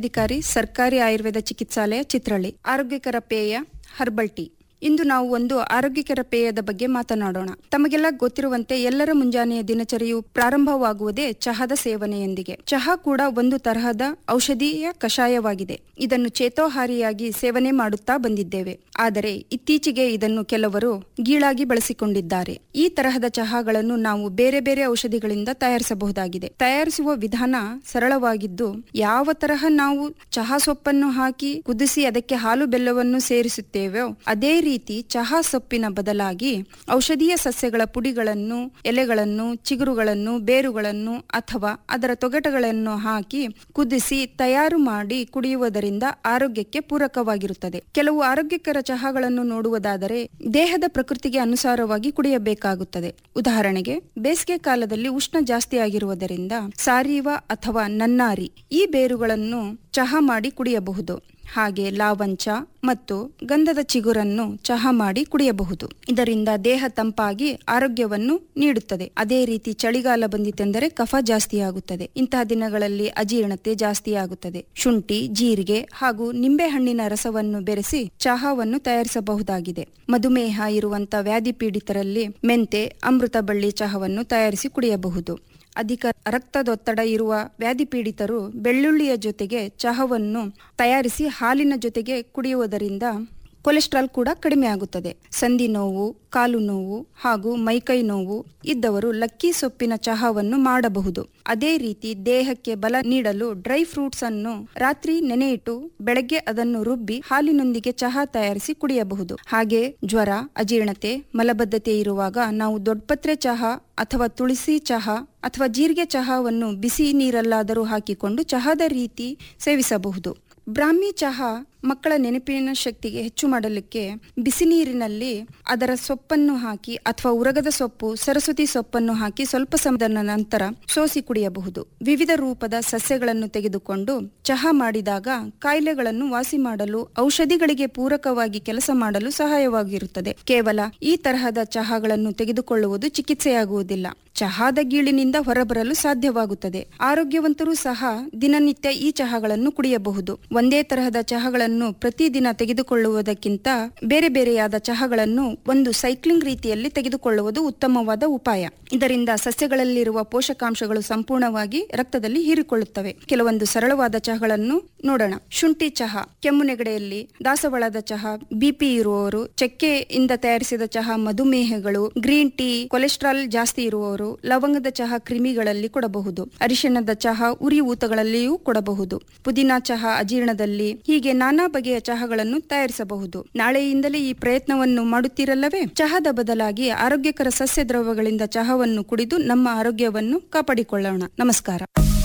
ಅಧಿಕಾರಿ ಸರ್ಕಾರಿ ಆಯುರ್ವೇದ ಚಿಕಿತ್ಸಾಲಯ ಚಿತ್ರಳ್ಳಿ ಆರೋಗ್ಯಕರ ಪೇಯ ಹರ್ಬಲ್ ಟೀ ಇಂದು ನಾವು ಒಂದು ಆರೋಗ್ಯಕರ ಪೇಯದ ಬಗ್ಗೆ ಮಾತನಾಡೋಣ ತಮಗೆಲ್ಲ ಗೊತ್ತಿರುವಂತೆ ಎಲ್ಲರ ಮುಂಜಾನೆಯ ದಿನಚರಿಯು ಪ್ರಾರಂಭವಾಗುವುದೇ ಚಹಾದ ಸೇವನೆಯೊಂದಿಗೆ ಚಹಾ ಕೂಡ ಒಂದು ತರಹದ ಔಷಧೀಯ ಕಷಾಯವಾಗಿದೆ ಇದನ್ನು ಚೇತೋಹಾರಿಯಾಗಿ ಸೇವನೆ ಮಾಡುತ್ತಾ ಬಂದಿದ್ದೇವೆ ಆದರೆ ಇತ್ತೀಚೆಗೆ ಇದನ್ನು ಕೆಲವರು ಗೀಳಾಗಿ ಬಳಸಿಕೊಂಡಿದ್ದಾರೆ ಈ ತರಹದ ಚಹಾಗಳನ್ನು ನಾವು ಬೇರೆ ಬೇರೆ ಔಷಧಿಗಳಿಂದ ತಯಾರಿಸಬಹುದಾಗಿದೆ ತಯಾರಿಸುವ ವಿಧಾನ ಸರಳವಾಗಿದ್ದು ಯಾವ ತರಹ ನಾವು ಚಹಾ ಸೊಪ್ಪನ್ನು ಹಾಕಿ ಕುದಿಸಿ ಅದಕ್ಕೆ ಹಾಲು ಬೆಲ್ಲವನ್ನು ಸೇರಿಸುತ್ತೇವೋ ಅದೇ ರೀತಿ ಚಹಾ ಸೊಪ್ಪಿನ ಬದಲಾಗಿ ಔಷಧೀಯ ಸಸ್ಯಗಳ ಪುಡಿಗಳನ್ನು ಎಲೆಗಳನ್ನು ಚಿಗುರುಗಳನ್ನು ಬೇರುಗಳನ್ನು ಅಥವಾ ಅದರ ತೊಗಟಗಳನ್ನು ಹಾಕಿ ಕುದಿಸಿ ತಯಾರು ಮಾಡಿ ಕುಡಿಯುವುದರಿಂದ ಆರೋಗ್ಯಕ್ಕೆ ಪೂರಕವಾಗಿರುತ್ತದೆ ಕೆಲವು ಆರೋಗ್ಯಕರ ಚಹಾಗಳನ್ನು ನೋಡುವುದಾದರೆ ದೇಹದ ಪ್ರಕೃತಿಗೆ ಅನುಸಾರವಾಗಿ ಕುಡಿಯಬೇಕಾಗುತ್ತದೆ ಉದಾಹರಣೆಗೆ ಬೇಸಿಗೆ ಕಾಲದಲ್ಲಿ ಉಷ್ಣ ಜಾಸ್ತಿ ಆಗಿರುವುದರಿಂದ ಸಾರೀವ ಅಥವಾ ನನ್ನಾರಿ ಈ ಬೇರುಗಳನ್ನು ಚಹಾ ಮಾಡಿ ಕುಡಿಯಬಹುದು ಹಾಗೆ ಲಾವಂಚ ಮತ್ತು ಗಂಧದ ಚಿಗುರನ್ನು ಚಹಾ ಮಾಡಿ ಕುಡಿಯಬಹುದು ಇದರಿಂದ ದೇಹ ತಂಪಾಗಿ ಆರೋಗ್ಯವನ್ನು ನೀಡುತ್ತದೆ ಅದೇ ರೀತಿ ಚಳಿಗಾಲ ಬಂದಿತೆಂದರೆ ಕಫ ಜಾಸ್ತಿಯಾಗುತ್ತದೆ ಇಂತಹ ದಿನಗಳಲ್ಲಿ ಅಜೀರ್ಣತೆ ಜಾಸ್ತಿಯಾಗುತ್ತದೆ ಶುಂಠಿ ಜೀರಿಗೆ ಹಾಗೂ ನಿಂಬೆಹಣ್ಣಿನ ರಸವನ್ನು ಬೆರೆಸಿ ಚಹಾವನ್ನು ತಯಾರಿಸಬಹುದಾಗಿದೆ ಮಧುಮೇಹ ಇರುವಂತ ವ್ಯಾಧಿ ಪೀಡಿತರಲ್ಲಿ ಮೆಂತೆ ಅಮೃತ ಬಳ್ಳಿ ಚಹಾವನ್ನು ತಯಾರಿಸಿ ಕುಡಿಯಬಹುದು ಅಧಿಕ ರಕ್ತದೊತ್ತಡ ಇರುವ ವ್ಯಾಧಿ ಪೀಡಿತರು ಬೆಳ್ಳುಳ್ಳಿಯ ಜೊತೆಗೆ ಚಹವನ್ನು ತಯಾರಿಸಿ ಹಾಲಿನ ಜೊತೆಗೆ ಕುಡಿಯುವುದರಿಂದ ಕೊಲೆಸ್ಟ್ರಾಲ್ ಕೂಡ ಕಡಿಮೆ ಆಗುತ್ತದೆ ಸಂಧಿ ನೋವು ಕಾಲು ನೋವು ಹಾಗೂ ಮೈಕೈ ನೋವು ಇದ್ದವರು ಲಕ್ಕಿ ಸೊಪ್ಪಿನ ಚಹಾವನ್ನು ಮಾಡಬಹುದು ಅದೇ ರೀತಿ ದೇಹಕ್ಕೆ ಬಲ ನೀಡಲು ಡ್ರೈ ಫ್ರೂಟ್ಸ್ ಅನ್ನು ರಾತ್ರಿ ನೆನೆಯಿಟ್ಟು ಬೆಳಗ್ಗೆ ಅದನ್ನು ರುಬ್ಬಿ ಹಾಲಿನೊಂದಿಗೆ ಚಹಾ ತಯಾರಿಸಿ ಕುಡಿಯಬಹುದು ಹಾಗೆ ಜ್ವರ ಅಜೀರ್ಣತೆ ಮಲಬದ್ಧತೆ ಇರುವಾಗ ನಾವು ದೊಡ್ಡಪತ್ರೆ ಚಹಾ ಅಥವಾ ತುಳಸಿ ಚಹಾ ಅಥವಾ ಜೀರಿಗೆ ಚಹಾವನ್ನು ಬಿಸಿ ನೀರಲ್ಲಾದರೂ ಹಾಕಿಕೊಂಡು ಚಹಾದ ರೀತಿ ಸೇವಿಸಬಹುದು ಬ್ರಾಹ್ಮಿ ಚಹಾ ಮಕ್ಕಳ ನೆನಪಿನ ಶಕ್ತಿಗೆ ಹೆಚ್ಚು ಮಾಡಲಿಕ್ಕೆ ಬಿಸಿ ನೀರಿನಲ್ಲಿ ಅದರ ಸೊಪ್ಪನ್ನು ಹಾಕಿ ಅಥವಾ ಉರಗದ ಸೊಪ್ಪು ಸರಸ್ವತಿ ಸೊಪ್ಪನ್ನು ಹಾಕಿ ಸ್ವಲ್ಪ ಸಮಯದ ನಂತರ ಸೋಸಿ ಕುಡಿಯಬಹುದು ವಿವಿಧ ರೂಪದ ಸಸ್ಯಗಳನ್ನು ತೆಗೆದುಕೊಂಡು ಚಹಾ ಮಾಡಿದಾಗ ಕಾಯಿಲೆಗಳನ್ನು ವಾಸಿ ಮಾಡಲು ಔಷಧಿಗಳಿಗೆ ಪೂರಕವಾಗಿ ಕೆಲಸ ಮಾಡಲು ಸಹಾಯವಾಗಿರುತ್ತದೆ ಕೇವಲ ಈ ತರಹದ ಚಹಾಗಳನ್ನು ತೆಗೆದುಕೊಳ್ಳುವುದು ಚಿಕಿತ್ಸೆಯಾಗುವುದಿಲ್ಲ ಚಹಾದ ಗೀಳಿನಿಂದ ಹೊರಬರಲು ಸಾಧ್ಯವಾಗುತ್ತದೆ ಆರೋಗ್ಯವಂತರು ಸಹ ದಿನನಿತ್ಯ ಈ ಚಹಾಗಳನ್ನು ಕುಡಿಯಬಹುದು ಒಂದೇ ತರಹದ ಚಹಾಗಳನ್ನು ಪ್ರತಿದಿನ ತೆಗೆದುಕೊಳ್ಳುವುದಕ್ಕಿಂತ ಬೇರೆ ಬೇರೆಯಾದ ಚಹಾಗಳನ್ನು ಒಂದು ಸೈಕ್ಲಿಂಗ್ ರೀತಿಯಲ್ಲಿ ತೆಗೆದುಕೊಳ್ಳುವುದು ಉತ್ತಮವಾದ ಉಪಾಯ ಇದರಿಂದ ಸಸ್ಯಗಳಲ್ಲಿರುವ ಪೋಷಕಾಂಶಗಳು ಸಂಪೂರ್ಣವಾಗಿ ರಕ್ತದಲ್ಲಿ ಹೀರಿಕೊಳ್ಳುತ್ತವೆ ಕೆಲವೊಂದು ಸರಳವಾದ ಚಹಾಗಳನ್ನು ನೋಡೋಣ ಶುಂಠಿ ಚಹಾ ಕೆಮ್ಮು ನೆಗಡೆಯಲ್ಲಿ ದಾಸವಾಳದ ಚಹಾ ಬಿಪಿ ಇರುವವರು ಚಕ್ಕೆಯಿಂದ ತಯಾರಿಸಿದ ಚಹಾ ಮಧುಮೇಹಗಳು ಗ್ರೀನ್ ಟೀ ಕೊಲೆಸ್ಟ್ರಾಲ್ ಜಾಸ್ತಿ ಇರುವವರು ಲವಂಗದ ಚಹಾ ಕ್ರಿಮಿಗಳಲ್ಲಿ ಕೊಡಬಹುದು ಅರಿಶಿಣದ ಚಹಾ ಉರಿ ಊತಗಳಲ್ಲಿಯೂ ಕೊಡಬಹುದು ಪುದೀನಾ ಚಹಾ ಅಜೀರ್ಣದಲ್ಲಿ ಹೀಗೆ ನಾನಾ ಬಗೆಯ ಚಹಾಗಳನ್ನು ತಯಾರಿಸಬಹುದು ನಾಳೆಯಿಂದಲೇ ಈ ಪ್ರಯತ್ನವನ್ನು ಮಾಡುತ್ತೀರಲ್ಲವೇ ಚಹಾದ ಬದಲಾಗಿ ಆರೋಗ್ಯಕರ ಸಸ್ಯ ದ್ರವಗಳಿಂದ ಚಹಾವನ್ನು ಕುಡಿದು ನಮ್ಮ ಆರೋಗ್ಯವನ್ನು ಕಾಪಾಡಿಕೊಳ್ಳೋಣ ನಮಸ್ಕಾರ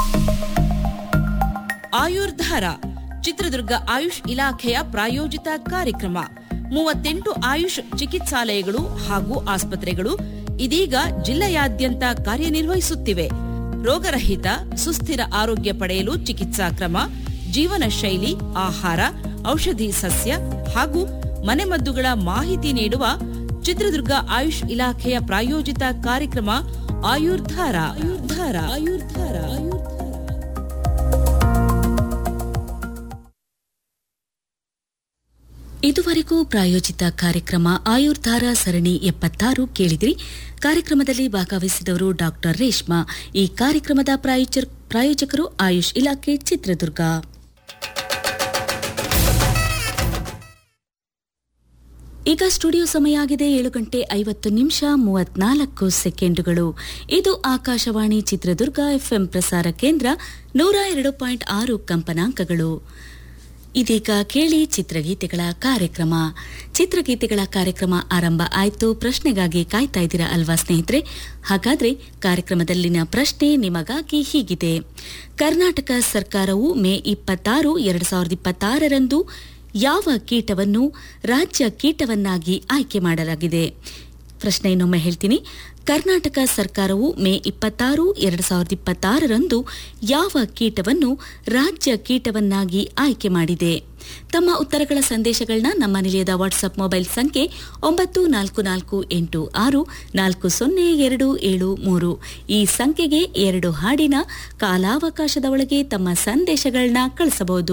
ಆಯುರ್ಧಾರ ಚಿತ್ರದುರ್ಗ ಆಯುಷ್ ಇಲಾಖೆಯ ಪ್ರಾಯೋಜಿತ ಕಾರ್ಯಕ್ರಮ ಮೂವತ್ತೆಂಟು ಆಯುಷ್ ಚಿಕಿತ್ಸಾಲಯಗಳು ಹಾಗೂ ಆಸ್ಪತ್ರೆಗಳು ಇದೀಗ ಜಿಲ್ಲೆಯಾದ್ಯಂತ ಕಾರ್ಯನಿರ್ವಹಿಸುತ್ತಿವೆ ರೋಗರಹಿತ ಸುಸ್ಥಿರ ಆರೋಗ್ಯ ಪಡೆಯಲು ಚಿಕಿತ್ಸಾ ಕ್ರಮ ಜೀವನ ಶೈಲಿ ಆಹಾರ ಔಷಧಿ ಸಸ್ಯ ಹಾಗೂ ಮನೆಮದ್ದುಗಳ ಮಾಹಿತಿ ನೀಡುವ ಚಿತ್ರದುರ್ಗ ಆಯುಷ್ ಇಲಾಖೆಯ ಪ್ರಾಯೋಜಿತ ಕಾರ್ಯಕ್ರಮ ಆಯುರ್ಧಾರ ಆಯುರ್ಧಾರ ಆಯುರ್ಧಾರ ಆಯುರ್ಧಾರ ಇದುವರೆಗೂ ಪ್ರಾಯೋಜಿತ ಕಾರ್ಯಕ್ರಮ ಆಯುರ್ಧಾರ ಸರಣಿ ಎಪ್ಪತ್ತಾರು ಕೇಳಿದ್ರಿ ಕಾರ್ಯಕ್ರಮದಲ್ಲಿ ಭಾಗವಹಿಸಿದವರು ಡಾಕ್ಟರ್ ರೇಷ್ಮಾ ಈ ಕಾರ್ಯಕ್ರಮದ ಪ್ರಾಯೋಜ- ಪ್ರಾಯೋಜಕರು ಆಯುಷ್ ಇಲಾಖೆ ಚಿತ್ರದುರ್ಗ ಈಗ ಸ್ಟುಡಿಯೋ ಸಮಯ ಆಗಿದೆ ಏಳು ಗಂಟೆ ಐವತ್ತು ನಿಮಿಷ ಮೂವತ್ನಾಲ್ಕು ಸೆಕೆಂಡುಗಳು ಇದು ಆಕಾಶವಾಣಿ ಚಿತ್ರದುರ್ಗ ಎಫ್ಎಂ ಪ್ರಸಾರ ಕೇಂದ್ರ ನೂರ ಎರಡು ಪಾಯಿಂಟ್ ಆರು ಕಂಪನಾಂಕಗಳು ಇದೀಗ ಕೇಳಿ ಚಿತ್ರಗೀತೆಗಳ ಕಾರ್ಯಕ್ರಮ ಚಿತ್ರಗೀತೆಗಳ ಕಾರ್ಯಕ್ರಮ ಆರಂಭ ಆಯ್ತು ಪ್ರಶ್ನೆಗಾಗಿ ಕಾಯ್ತಾ ಇದ್ದೀರಾ ಅಲ್ವಾ ಸ್ನೇಹಿತರೆ ಹಾಗಾದ್ರೆ ಕಾರ್ಯಕ್ರಮದಲ್ಲಿನ ಪ್ರಶ್ನೆ ನಿಮಗಾಗಿ ಹೀಗಿದೆ ಕರ್ನಾಟಕ ಸರ್ಕಾರವು ಮೇ ಇಪ್ಪತ್ತಾರು ಎರಡು ಸಾವಿರದ ಇಪ್ಪತ್ತಾರರಂದು ಯಾವ ಕೀಟವನ್ನು ರಾಜ್ಯ ಕೀಟವನ್ನಾಗಿ ಆಯ್ಕೆ ಮಾಡಲಾಗಿದೆ ಪ್ರಶ್ನೆ ಇನ್ನೊಮ್ಮೆ ಹೇಳ್ತೀನಿ ಕರ್ನಾಟಕ ಸರ್ಕಾರವು ಮೇ ಇಪ್ಪತ್ತಾರು ಎರಡು ಸಾವಿರದ ಇಪ್ಪತ್ತಾರರಂದು ಯಾವ ಕೀಟವನ್ನು ರಾಜ್ಯ ಕೀಟವನ್ನಾಗಿ ಆಯ್ಕೆ ಮಾಡಿದೆ ತಮ್ಮ ಉತ್ತರಗಳ ಸಂದೇಶಗಳನ್ನ ನಮ್ಮ ನಿಲಯದ ವಾಟ್ಸ್ಆಪ್ ಮೊಬೈಲ್ ಸಂಖ್ಯೆ ಒಂಬತ್ತು ನಾಲ್ಕು ನಾಲ್ಕು ಎಂಟು ಆರು ನಾಲ್ಕು ಸೊನ್ನೆ ಎರಡು ಏಳು ಮೂರು ಈ ಸಂಖ್ಯೆಗೆ ಎರಡು ಹಾಡಿನ ಕಾಲಾವಕಾಶದ ಒಳಗೆ ತಮ್ಮ ಸಂದೇಶಗಳನ್ನ ಕಳಿಸಬಹುದು